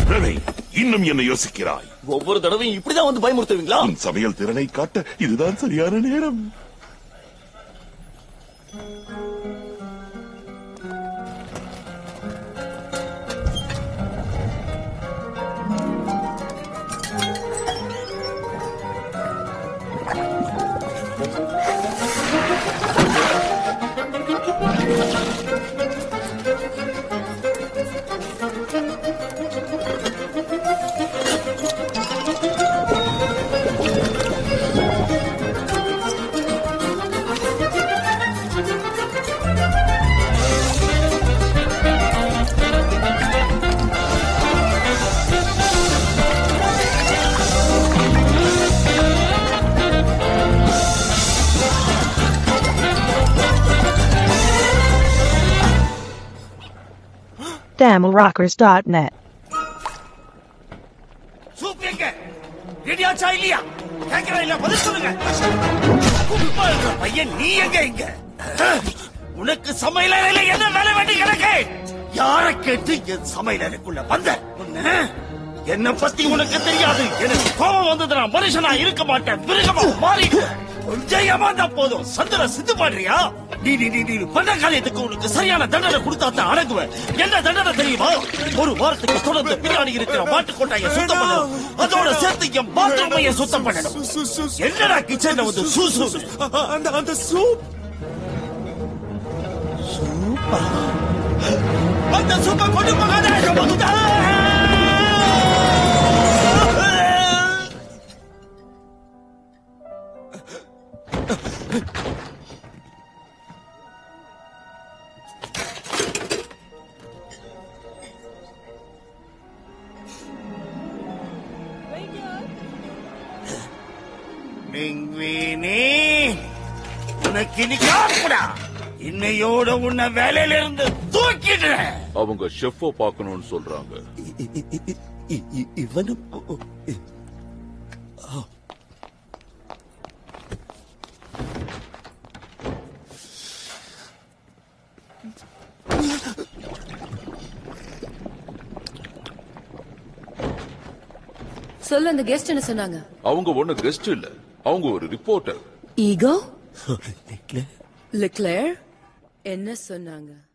பிரணய் இன்னும் என்ன யோசிக்கிறாய் ஒவ்வொரு தடவையும் இப்படிதான் வந்து பயமுறுத்துவீங்களா உன் சமையல் திறனை காட்ட இதுதான் சரியான நேரம் DamelRockers.net. சூப் எங்க ரெடியாச்சா இல்லையா கேட்கிறேன் இல்ல பதில் சொல்லுங்க குப்பா இருக்கிற பையன் நீ எங்க இங்க உனக்கு சமையலறையில என்ன வேலை வேண்டி கிடக்கு யார கேட்டு என் சமையலறைக்குள்ள வந்த உன்னை என்ன பத்தி உனக்கு தெரியாது எனக்கு கோபம் வந்தது நான் மனுஷனா இருக்க மாட்டேன் மிருகமா மாறிடுவேன் கொஞ்சம் ஏமாந்தா போதும் சந்திர சித்து பாடுறியா நீ நீ நீ நீ பண்ண காரியத்துக்கு உனக்கு சரியான தண்டனை கொடுத்தா தான் அடங்குவேன் என்ன தண்டனை தெரியுமா ஒரு வாரத்துக்கு தொடர்ந்து பின்னாடி இருக்கிற மாட்டு கொட்டாய சுத்தம் பண்ணணும் அதோட சேர்த்து என் பாத்ரூமைய சுத்தம் பண்ணணும் என்னடா கிச்சன்ல வந்து சூசு அந்த அந்த சூப் அந்த சூப்பை கொண்டு போகாத மிங்வீனி உனக்கு இன்னைக்கு ஆப்புடா இன்னையோட உன்னை வேலையில இருந்து தூக்கிடுறேன் அவங்க ஷெஃப்ப பார்க்கணும்னு சொல்றாங்க இவனும் சொல்லு அந்த கெஸ்ட் என்ன சொன்னாங்க அவங்க ஒண்ணு கெஸ்ட் இல்ல அவங்க ஒரு ரிப்போர்ட்டர் ஈகோ லிக்ளேர் என்ன சொன்னாங்க